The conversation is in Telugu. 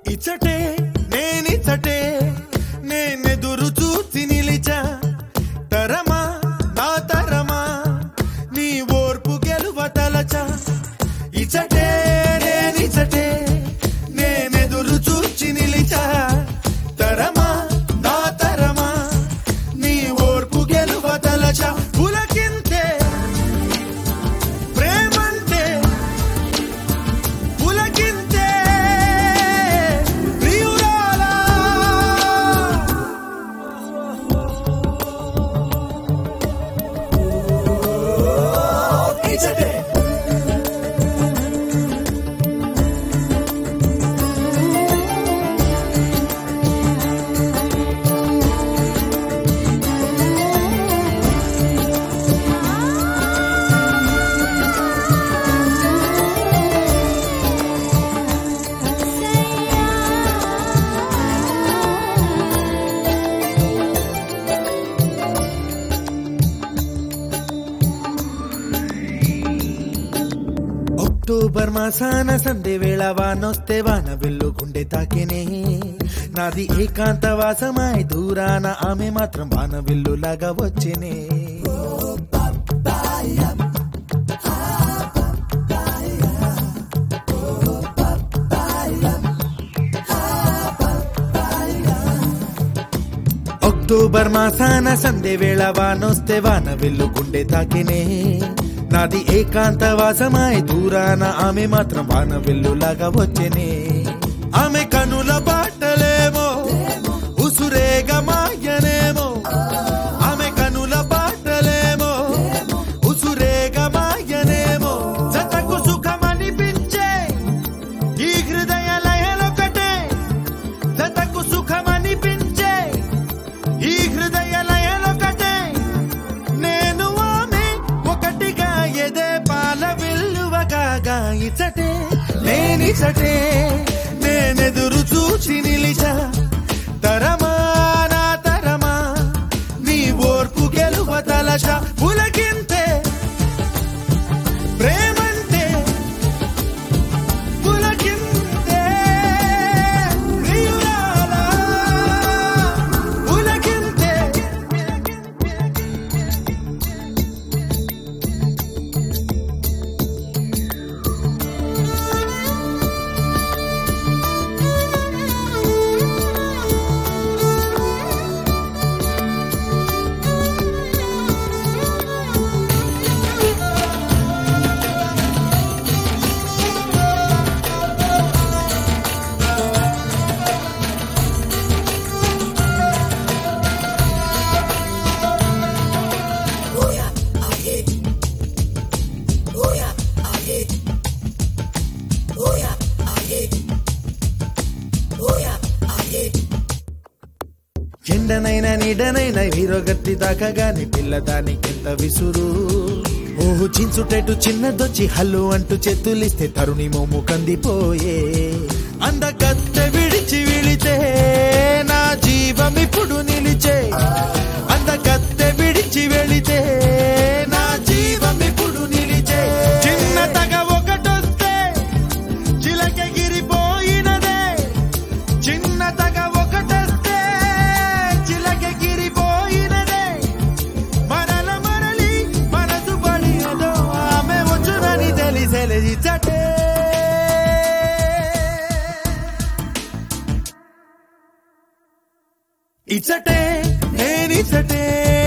ఇచ్చటే నేనిచ్చటే నేనెదురు చూసి నిలిచా తరమా నా తరమా నీ ఓర్పు గెలువ తలచా ఇచ్చటే నేనిచ్చటే నేనెదురు చూచి నిలిచా తరమా నా తరమా నీ ఓర్పు గెలువ తలచా పులకింతే ప్రేమంటే పులకింతే ప్రియురాలా ఇచ్చటే అక్టోబర్ మాసాన సండే వేళ వానొస్తే వాన వెళ్ళు గుండె తాకినే నాది ఏకాంత వాసమాయి దూరాన ఆమె మాత్రం వాన వెల్లులాగా వచ్చినే అక్టోబర్ మాసాన సందే వేళ వానొస్తే వాన వెళ్ళు గుండె తాకినే నాది ఏకాంత వాసమాయి దూరాన ఆమె మాత్రం వాన వెల్లులాగా వచ్చేనే ఆమె కనుల బాటలేమో ఉసురేగ మాయనేమో ఆమె కనుల బాటలేమో ఉసురేగ మాయనేమో జతకు సుఖమనిపించే ఈ హృదయ లయలొకటే జతకు సుఖమనిపించే ఈ హృదయ లయలొకటే నేను ఆమె ఒకటిగా ఎదే పాల విల్లువగా ఇచ్చటే నేనిచ్చటే నేనెదురు చూచి నిలిచా తరమా నా తరమా నీ ఓర్పు గెలువ తలచ పులకింతే ప్రేమంటే పులకింతే ప్రియురాలా పులకింతే ఎండనైనా నీడనైనా వీరగత్తి దాకాగాని పిల్లదానికింత విసురు ఓహు చించుటెటు చిన్నదొచ్చి హల్లు అంటూ చేతులిస్తే తరుణి మోము కందిపోయే అందగత్తె విడిచి విడితే నా జీవం ఇప్పుడు నిలిచే అందగత్తె విడిచి వెళితే నా జీవం ఇప్పుడు నిలిచే చిన్న తగ ఒకటొస్తే చిలకగిరిపోయినదే చిన్న తగ ఒకటొస్తే చిలకగిరిపోయినదే మరల మరలి మనసు పడి ఏదో ఆమె వచ్చునని తెలిసేలే ఇచ్చటే ఇచ్చటే నేనిచ్చటే